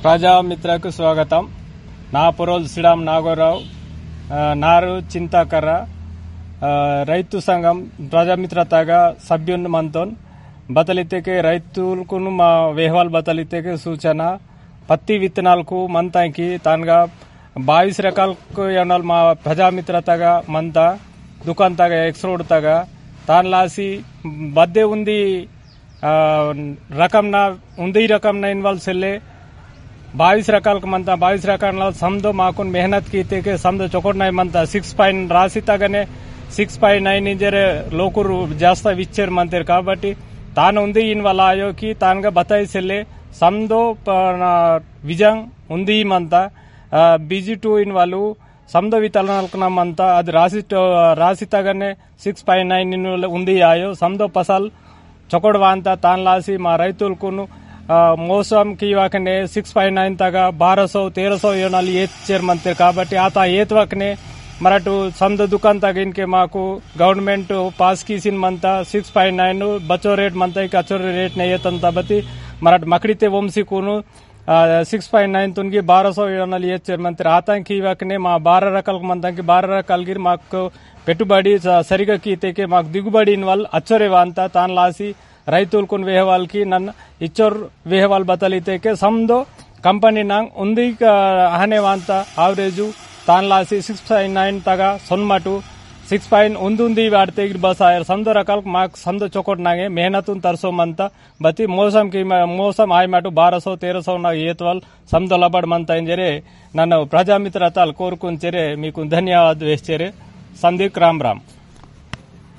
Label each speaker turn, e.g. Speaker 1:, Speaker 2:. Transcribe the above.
Speaker 1: ప్రజామిత్రకు స్వాగతం నా పురోల్ శ్రీరామ్ నాగోరావు ఆ, నారు చింతాకర్ర ఆ, రైతు సంఘం ప్రజామిత్రతగా సభ్యుని మనతోన్ బతలితేకే రైతులకు మా వేహవాల్ బతలితేకే సూచన పత్తి విత్తనాలకు మంతానికి తానుగా బావిస్ రకాలకు ఏమన్నా మా ప్రజామిత్రతగా మంత దుకాన్ తగ ఎక్స్ రోడ్ తగ తాన్లాసి బద్దే ఉంది ఆ, రకంన ఉంది రకంన ఇన్వాల్వ్ సెల్లే बाईस रकाल का मनता बाईस रकाल समझो माकुन मेहनत की थे कि समझो चौकट नहीं मनता सिक्स पाइंट రాసి తగనే సిక్స్ పాయింట్ నైన్ ఇంజరే లోకురు ಜಾಸ್ತ ವಿಚ್ಚರ್ ಮಂತಿರ್ కాబట్టి తాను ఉంది ఇన్ వల్ల ఆయోకి తానుగా బతాయి సెల్లే సందో విజం ఉంది మంత బీజీ టూ ఇన్ వాళ్ళు సందో వితలనల్కున్నామంత అది రాసి రాసి తగనే సిక్స్ పాయింట్ నైన్ ఇన్ ఉంది ఆయో సందో పసల్ చొకడు వాంత తాను లాసి మా రైతులకును ಆ, ಮೋಸಂ ಕಿವಾಕನೆ ಸಿಕ್ಸ್ ಫೈವ್ ನೈನ್ ತಗ ಬಾರ ಸೌ ತೇರ ಸೌ ಏನಲ್ಲಿ ಏತ್ ಚೇರ್ಮಂತೀರ್ కాబట్టి ಆತ ಏತ್ವಕ್ನೆ ಮರಟು ಸಂದ ದುಕಾನ್ ತಗ ಇನ್ಕೆ ಮಾಕು ಗವರ್ನಮೆಂಟ್ ಪಾಸ್ ಕೀಸಿನ್ ಮಂತ ಸಿಕ್ಸ್ ಫೈವ್ ನೈನ್ ಬಚ್ಚೋ ರೇಟ್ ಮಂತ ಈಗ ಅಚ್ಚೋ ರೇಟ್ ನೆ ಏತಂತ ಬತ್ತಿ ಮರಾಠ ಮಕಡಿತೆ ವಂಸಿ ಕೂನು సిక్స్ పాయింట్ నైన్ తునికి బార సో ఏడు ఏ చైర్మంత్రి ఆతంకి ఇవ్వకనే మా బార రకాల మంతానికి బార రకాలకి మాకు పెట్టుబడి స- సరిగా కీతేకే మాకు దిగుబడి వాళ్ళు అచ్చరే వాంత తాను లాసి రైతులకు వేహవాళ్ళకి నన్ను ఇచ్చోర్ వేహవాల్ బతలితేకే సమ్దో కంపెనీ నాంగ్ ఉంది అహనే వాంత ఆవరేజు తాను లాసి సిక్స్ పాయింట్ నైన్ తగా సొన్మటు ಸಿಕ್ಸ್ ಪಾಯಿಂಟ್ ಒಂದೊಂದು ಆಡ್ತೆ ಈಗ ಬಸ್ ಆಯರ್ ಸಂದೋ ರಕಾಲ್ ಮಾಕ್ ಸಂದೋ ಚೊಕೊಟ್ ನಾಗೆ ಮೆಹನತ್ ತರ್ಸೋಮಂತ ಬತಿ ಮೋಸಂ ಕಿ ಮೋಸಂ ಆಯ್ ಮಾಟು ಬಾರ ಸೌ ತೇರ ಸೌ ನಾಗ ಏತ್ವಲ್ ಸಂದೋ ಲಬಡ್ ಮಂತ ಎಂಜರೆ ನನ್ನ ಪ್ರಜಾಮಿತ್ರ ತಾಲ್ ಕೋರ್ಕೊಂಚೆರೆ మీకు ధన్యవాదాలు వేసేరే సందీప్ రామ్ రామ్